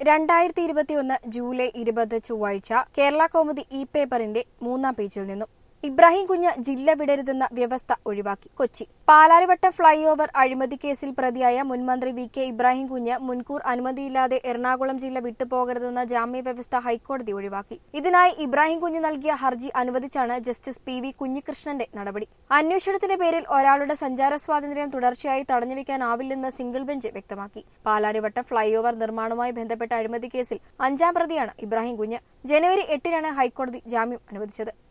രണ്ടായിരത്തി ഇരുപത്തിയൊന്ന് ജൂലൈ ഇരുപത് ചൊവ്വാഴ്ച കേരള കൗമുദി ഇ പേപ്പറിന്റെ മൂന്നാം പേജിൽ നിന്നും ഇബ്രാഹിം കുഞ്ഞ് ജില്ല വിടരുതെന്ന വ്യവസ്ഥ ഒഴിവാക്കി കൊച്ചി പാലാരിവട്ടം ഫ്ളൈ ഓവർ അഴിമതി കേസിൽ പ്രതിയായ മുൻമന്ത്രി വി കെ ഇബ്രാഹിം കുഞ്ഞ് മുൻകൂർ അനുമതിയില്ലാതെ എറണാകുളം ജില്ല വിട്ടുപോകരുതെന്ന ജാമ്യ വ്യവസ്ഥ ഹൈക്കോടതി ഒഴിവാക്കി ഇതിനായി ഇബ്രാഹിം കുഞ്ഞ് നൽകിയ ഹർജി അനുവദിച്ചാണ് ജസ്റ്റിസ് പി വി കുഞ്ഞികൃഷ്ണന്റെ നടപടി അന്വേഷണത്തിന്റെ പേരിൽ ഒരാളുടെ സഞ്ചാര സ്വാതന്ത്ര്യം തുടർച്ചയായി തടഞ്ഞുവെക്കാനാവില്ലെന്ന് സിംഗിൾ ബെഞ്ച് വ്യക്തമാക്കി പാലാരിവട്ടം ഫ്ളൈ ഓവർ നിർമ്മാണവുമായി ബന്ധപ്പെട്ട അഴിമതി കേസിൽ അഞ്ചാം പ്രതിയാണ് ഇബ്രാഹിം കുഞ്ഞ് ജനുവരി എട്ടിനാണ് ഹൈക്കോടതി ജാമ്യം അനുവദിച്ചത്